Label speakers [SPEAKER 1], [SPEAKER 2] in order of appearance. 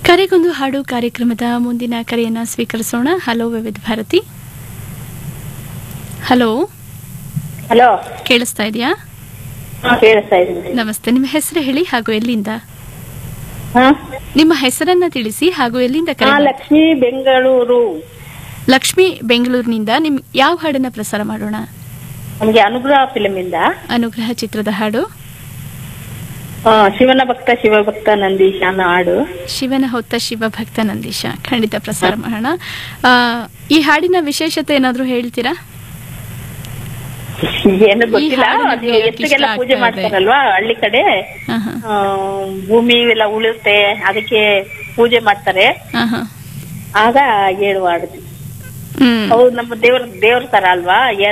[SPEAKER 1] ಕರೆಗೊಂದು ಹಾಡು ಕಾರ್ಯಕ್ರಮದ ಮುಂದಿನ ಕರೆಯನ್ನ ಸ್ವೀಕರಿಸೋಣ ಹಲೋ ವಿವಿಧ ಭಾರತಿ ಹಲೋ
[SPEAKER 2] ಹಲೋ
[SPEAKER 1] ಕೇಳಿಸ್ತಾ ಇದೆಯಾ
[SPEAKER 2] ಹಾ ಕೇಳಿಸ್ತಾ ಇದ್ದೀನಿ
[SPEAKER 1] ನಮಸ್ತೆ ನಿಮ್ಮ ಹೆಸರು ಹೇಳಿ ಹಾಗೂ ಎಲ್ಲಿಂದ
[SPEAKER 2] ಹಾ
[SPEAKER 1] ನಿಮ್ಮ ಹೆಸರನ್ನ ತಿಳಿಸಿ ಹಾಗೂ ಎಲ್ಲಿಂದ
[SPEAKER 2] ಹಾ
[SPEAKER 1] ಕರೆ ಮಾಡಿ-
[SPEAKER 2] ಲಕ್ಷ್ಮಿ ಬೆಂಗಳೂರು
[SPEAKER 1] ಲಕ್ಷ್ಮಿ ಬೆಂಗಳೂರಿನಿಂದ ನಿಮ್ ಯಾವ ಹಾಡನ್ನ ಪ್ರಸಾರ ಮಾಡೋಣ
[SPEAKER 2] ನಮ್ಗೆ ಅನುಗ್ರಹ ಫಿಲ್ಮ್ ಇಂದ
[SPEAKER 1] ಅನುಗ್ರಹ ಚಿತ್ರದ ಹಾಡು
[SPEAKER 2] ಆ, ಶಿವನ ಭಕ್ತ ಶಿವಭಕ್ತ ನಂದೀಶ ಅನ್ನೋ ಹಾಡು
[SPEAKER 1] ಶಿವನ ಹೊತ್ತ ಶಿವಭಕ್ತ ನಂದೀಶ ಖಂಡಿತ ಪ್ರಸಾರ ಮಾಡೋಣ ಆ, ಈ ಹಾಡಿನ ವಿಶೇಷತೆ ಏನಾದ್ರೂ ಹೇಳ್ತೀರಾ
[SPEAKER 2] ಏನು ಗೊತ್ತಿಲ್ಲ
[SPEAKER 1] ಹಾಡು
[SPEAKER 2] ಅದು
[SPEAKER 1] ನಿಮ್ಗೆ ಯಾಕೆ
[SPEAKER 2] ಎತ್ತಿಗೆಲ್ಲ
[SPEAKER 1] ಇಷ್ಟ
[SPEAKER 2] ಪೂಜೆ
[SPEAKER 1] ಆಗ್ತಾ ಇದೆ?
[SPEAKER 2] ಮಾಡ್ತಾರಲ್ವಾ ಹಳ್ಳಿ ಕಡೆ
[SPEAKER 1] ಹಾ, ಹಾ.
[SPEAKER 2] ಆ, ಭೂಮಿ ಎಲ್ಲ ಉಳಿಯುತ್ತೆ ಅದಕ್ಕೆ ಪೂಜೆ ಮಾಡ್ತಾರೆ
[SPEAKER 1] ಹಾ, ಹಾ.
[SPEAKER 2] ಆಗ ಹೇಳುವ ಹಾಡು
[SPEAKER 1] ಹ್ಮ್
[SPEAKER 2] ಹೌದು ನಮ್ಮ ದೇವ್ರ ದೇವ್ರ ತರ ಅಲ್ವಾ